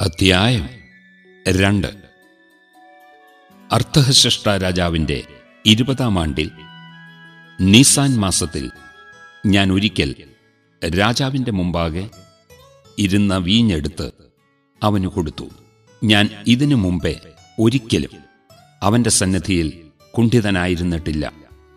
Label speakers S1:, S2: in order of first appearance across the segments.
S1: അധ്യായം രണ്ട് അർത്ഥഹശിഷ്ട രാജാവിന്റെ ഇരുപതാം ആണ്ടിൽ നീസാൻ മാസത്തിൽ ഞാൻ ഒരിക്കൽ രാജാവിന്റെ മുമ്പാകെ ഇരുന്ന വീഞ്ഞെടുത്ത് അവന് കൊടുത്തു ഞാൻ ഇതിനു മുമ്പേ ഒരിക്കലും അവന്റെ സന്നിധിയിൽ കുണ്ഠിതനായിരുന്നിട്ടില്ല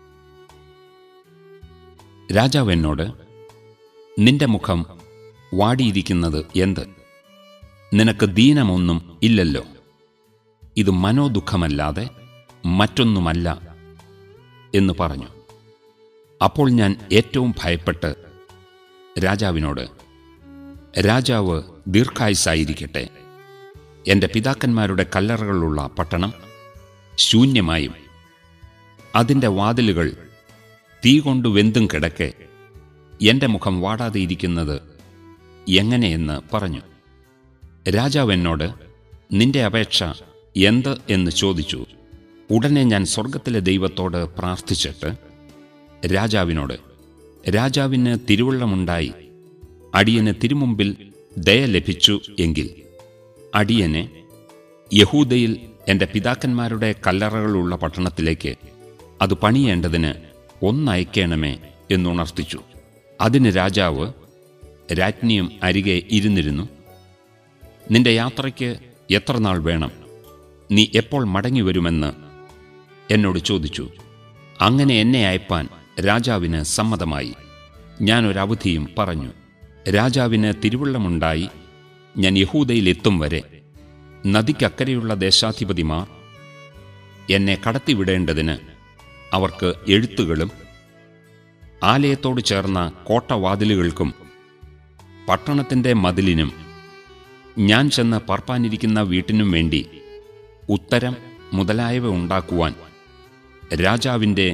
S1: രാജാവ് എന്നോട് നിന്റെ മുഖം വാടിയിരിക്കുന്നത് എന്ത് നിനക്ക് ദീനമൊന്നും ഇല്ലല്ലോ ഇത് മനോദുഃഖമല്ലാതെ മറ്റൊന്നുമല്ല എന്ന് പറഞ്ഞു അപ്പോൾ ഞാൻ ഏറ്റവും ഭയപ്പെട്ട് രാജാവിനോട് രാജാവ് ദീർഘായുസായിരിക്കട്ടെ എൻ്റെ പിതാക്കന്മാരുടെ കല്ലറകളുള്ള പട്ടണം ശൂന്യമായും അതിൻ്റെ വാതിലുകൾ തീ കൊണ്ട് വെന്തും കിടക്കെ എൻ്റെ മുഖം വാടാതെ ഇരിക്കുന്നത് എങ്ങനെയെന്ന് പറഞ്ഞു രാജാവ് എന്നോട് നിന്റെ അപേക്ഷ എന്ത് എന്ന് ചോദിച്ചു ഉടനെ ഞാൻ സ്വർഗത്തിലെ ദൈവത്തോട് പ്രാർത്ഥിച്ചിട്ട് രാജാവിനോട് രാജാവിന് തിരുവുള്ളമുണ്ടായി അടിയന് തിരുമുമ്പിൽ ദയ ലഭിച്ചു എങ്കിൽ അടിയനെ യഹൂദയിൽ എൻ്റെ പിതാക്കന്മാരുടെ കല്ലറകളുള്ള പട്ടണത്തിലേക്ക് അത് പണിയേണ്ടതിന് ഒന്നയക്കണമേ എന്നുണർത്തിച്ചു അതിന് രാജാവ് രാജ്ഞിയും അരികെ ഇരുന്നിരുന്നു നിന്റെ യാത്രയ്ക്ക് എത്ര നാൾ വേണം നീ എപ്പോൾ മടങ്ങി വരുമെന്ന് എന്നോട് ചോദിച്ചു അങ്ങനെ എന്നെ അയപ്പാൻ രാജാവിന് സമ്മതമായി ഞാനൊരവധിയും പറഞ്ഞു രാജാവിന് തിരുവുള്ളമുണ്ടായി ഞാൻ യഹൂദയിലെത്തും വരെ നദിക്കക്കരെയുള്ള ദേശാധിപതിമാർ എന്നെ കടത്തിവിടേണ്ടതിന് അവർക്ക് എഴുത്തുകളും ആലയത്തോട് ചേർന്ന കോട്ടവാതിലുകൾക്കും പട്ടണത്തിൻ്റെ മതിലിനും ഞാൻ ചെന്ന് പാർപ്പാനിരിക്കുന്ന വീട്ടിനും വേണ്ടി ഉത്തരം മുതലായവ ഉണ്ടാക്കുവാൻ രാജാവിൻ്റെ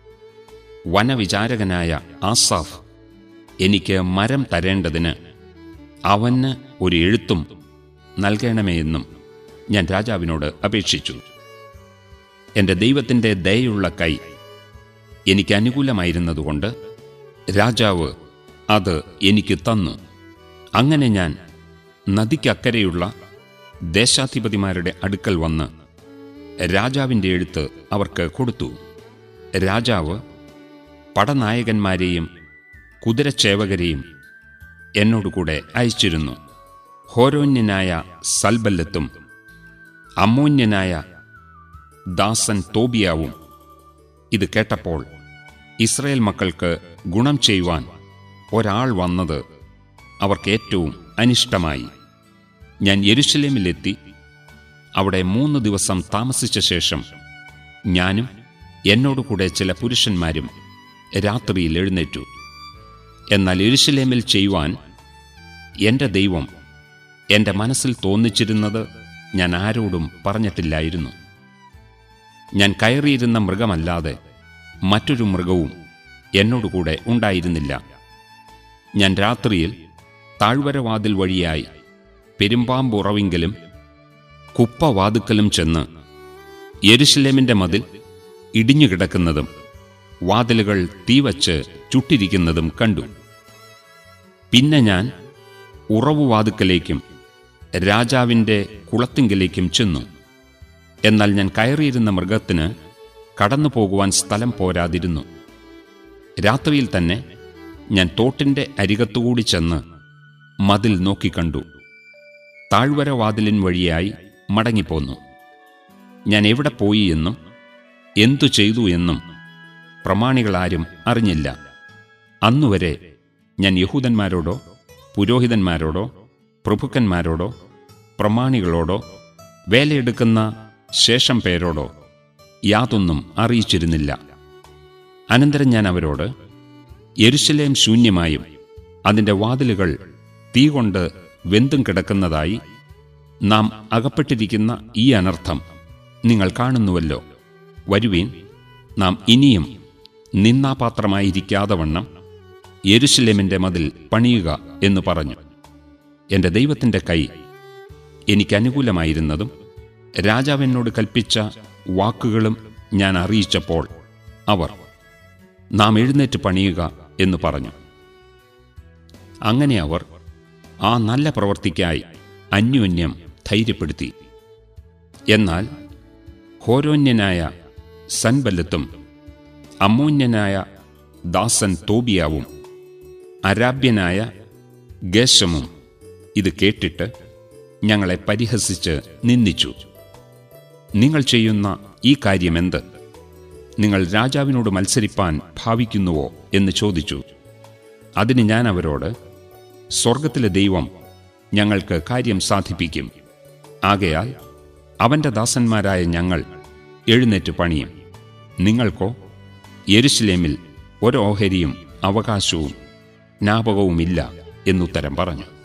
S1: വനവിചാരകനായ ആസാഫ് എനിക്ക് മരം തരേണ്ടതിന് അവന് ഒരു എഴുത്തും നൽകണമേ എന്നും ഞാൻ രാജാവിനോട് അപേക്ഷിച്ചു എൻ്റെ ദൈവത്തിൻ്റെ ദയുള്ള കൈ എനിക്ക് അനുകൂലമായിരുന്നതുകൊണ്ട് രാജാവ് അത് എനിക്ക് തന്നു അങ്ങനെ ഞാൻ നദിക്കക്കരെയുള്ള ദേശാധിപതിമാരുടെ അടുക്കൽ വന്ന് രാജാവിൻ്റെ എഴുത്ത് അവർക്ക് കൊടുത്തു രാജാവ് പടനായകന്മാരെയും കുതിരച്ചേവകരെയും എന്നോടുകൂടെ അയച്ചിരുന്നു ഹോരോന്യനായ സൽബല്ലത്തും അമ്മോന്യനായ ദാസൻ തോബിയാവും ഇത് കേട്ടപ്പോൾ ഇസ്രയേൽ മക്കൾക്ക് ഗുണം ചെയ്യുവാൻ ഒരാൾ വന്നത് അവർക്ക് ഏറ്റവും അനിഷ്ടമായി ഞാൻ യെരുശലേമിലെത്തി അവിടെ മൂന്ന് ദിവസം താമസിച്ച ശേഷം ഞാനും എന്നോടുകൂടെ ചില പുരുഷന്മാരും രാത്രിയിൽ എഴുന്നേറ്റു എന്നാൽ യെരുശലേമിൽ ചെയ്യുവാൻ എൻ്റെ ദൈവം എൻ്റെ മനസ്സിൽ തോന്നിച്ചിരുന്നത് ഞാൻ ആരോടും പറഞ്ഞിട്ടില്ലായിരുന്നു ഞാൻ കയറിയിരുന്ന മൃഗമല്ലാതെ മറ്റൊരു മൃഗവും എന്നോടുകൂടെ ഉണ്ടായിരുന്നില്ല ഞാൻ രാത്രിയിൽ താഴ്വരവാതിൽ വഴിയായി പെരുമ്പാമ്പുറവിങ്കലും കുപ്പവാതുക്കലും ചെന്ന് യെരുശലേമിൻ്റെ മതിൽ ഇടിഞ്ഞുകിടക്കുന്നതും വാതിലുകൾ തീവച്ച് ചുട്ടിരിക്കുന്നതും കണ്ടു പിന്നെ ഞാൻ ഉറവുവാതുക്കലേക്കും രാജാവിൻ്റെ കുളത്തിങ്കലേക്കും ചെന്നു എന്നാൽ ഞാൻ കയറിയിരുന്ന മൃഗത്തിന് കടന്നു പോകുവാൻ സ്ഥലം പോരാതിരുന്നു രാത്രിയിൽ തന്നെ ഞാൻ തോട്ടിൻ്റെ അരികത്തുകൂടി ചെന്ന് മതിൽ നോക്കിക്കണ്ടു താഴ്വര വാതിലിൻ വഴിയായി മടങ്ങിപ്പോന്നു ഞാൻ എവിടെ പോയി എന്നും എന്തു ചെയ്തു എന്നും പ്രമാണികളാരും അറിഞ്ഞില്ല അന്നുവരെ ഞാൻ യഹൂദന്മാരോടോ പുരോഹിതന്മാരോടോ പ്രഭുക്കന്മാരോടോ പ്രമാണികളോടോ വേലയെടുക്കുന്ന ശേഷം പേരോടോ യാതൊന്നും അറിയിച്ചിരുന്നില്ല അനന്തരം ഞാൻ അവരോട് യെരുശലേം ശൂന്യമായും അതിൻ്റെ വാതിലുകൾ തീ കൊണ്ട് വെന്തും കിടക്കുന്നതായി നാം അകപ്പെട്ടിരിക്കുന്ന ഈ അനർത്ഥം നിങ്ങൾ കാണുന്നുവല്ലോ വരുവീൻ നാം ഇനിയും നിന്നാപാത്രമായിരിക്കാതെ വണ്ണം യെരുശലേമിൻ്റെ മതിൽ പണിയുക എന്ന് പറഞ്ഞു എൻ്റെ ദൈവത്തിൻ്റെ കൈ എനിക്ക് അനുകൂലമായിരുന്നതും രാജാവിനോട് കൽപ്പിച്ച വാക്കുകളും ഞാൻ അറിയിച്ചപ്പോൾ അവർ നാം എഴുന്നേറ്റ് പണിയുക എന്ന് പറഞ്ഞു അങ്ങനെ അവർ ആ നല്ല പ്രവൃത്തിക്കായി അന്യോന്യം ധൈര്യപ്പെടുത്തി എന്നാൽ ഹോരോന്യനായ സൻബല്ലത്തും അമ്മോന്യനായ ദാസൻ തോബിയാവും അരാബ്യനായ ഗേശമും ഇത് കേട്ടിട്ട് ഞങ്ങളെ പരിഹസിച്ച് നിന്ദിച്ചു നിങ്ങൾ ചെയ്യുന്ന ഈ കാര്യമെന്ത് നിങ്ങൾ രാജാവിനോട് മത്സരിപ്പാൻ ഭാവിക്കുന്നുവോ എന്ന് ചോദിച്ചു അതിന് ഞാൻ അവരോട് സ്വർഗത്തിലെ ദൈവം ഞങ്ങൾക്ക് കാര്യം സാധിപ്പിക്കും ആകയാൽ അവൻ്റെ ദാസന്മാരായ ഞങ്ങൾ എഴുന്നേറ്റ് പണിയും നിങ്ങൾക്കോ യെരുശലേമിൽ ഒരോഹരിയും അവകാശവും ജ്ഞാപകവുമില്ല എന്നുത്തരം പറഞ്ഞു